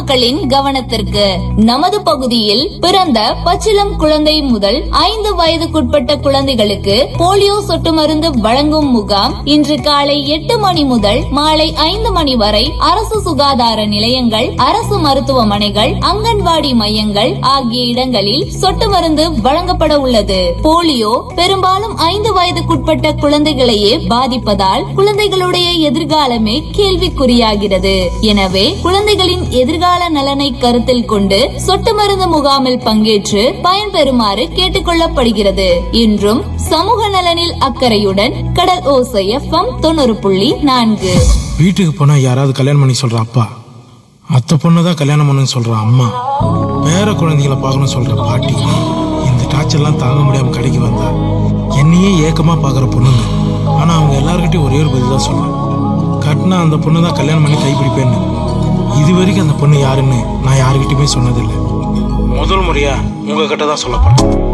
மக்களின் கவனத்திற்கு நமது பகுதியில் பிறந்த பச்சிளம் குழந்தை முதல் ஐந்து வயதுக்குட்பட்ட குழந்தைகளுக்கு போலியோ சொட்டு மருந்து வழங்கும் முகாம் இன்று காலை எட்டு மணி முதல் மாலை ஐந்து மணி வரை அரசு சுகாதார நிலையங்கள் அரசு மருத்துவமனைகள் அங்கன்வாடி மையங்கள் ஆகிய இடங்களில் சொட்டு மருந்து வழங்கப்பட உள்ளது போலியோ பெரும்பாலும் ஐந்து வயதுக்குட்பட்ட குழந்தைகளையே பாதிப்பதால் குழந்தைகளுடைய எதிர்காலமே கேள்விக்குறியாகிறது எனவே குழந்தைகளின் எதிர்கால நலனை கருத்தில் கொண்டு சொட்டு மருந்து முகாமில் பங்கேற்று பயன்பெறுமாறு கேட்டுக் கொள்ளப்படுகிறது என்றும் சமூக நலனில் அக்கறையுடன் கடல் ஓசை எஃப்எம் தொண்ணூறு புள்ளி நான்கு வீட்டுக்கு போனா யாராவது கல்யாணம் பண்ணி சொல்ற அப்பா அத்தை பொண்ணு தான் கல்யாணம் பண்ணுன்னு சொல்ற அம்மா பேர குழந்தைகளை பார்க்கணும்னு சொல்ற பாட்டி இந்த டார்ச்சர்லாம் தாங்க முடியாம கடைக்கு வந்தா என்னையே ஏக்கமா பார்க்குற பொண்ணுங்க ஆனா அவங்க எல்லார்கிட்டயும் ஒரே ஒரு பதில் தான் சொல்லுவேன் கட்டினா அந்த பொண்ணு தான் கல்யாணம் பண்ணி கைப்பிடிப்பேன்னு இது வரைக்கும் அந்த பொண்ணு யாருன்னு நான் யாருக்கிட்டயுமே சொன்னதில்லை முதல் முறையா உங்ககிட்ட தான் சொல்லப்படுறேன்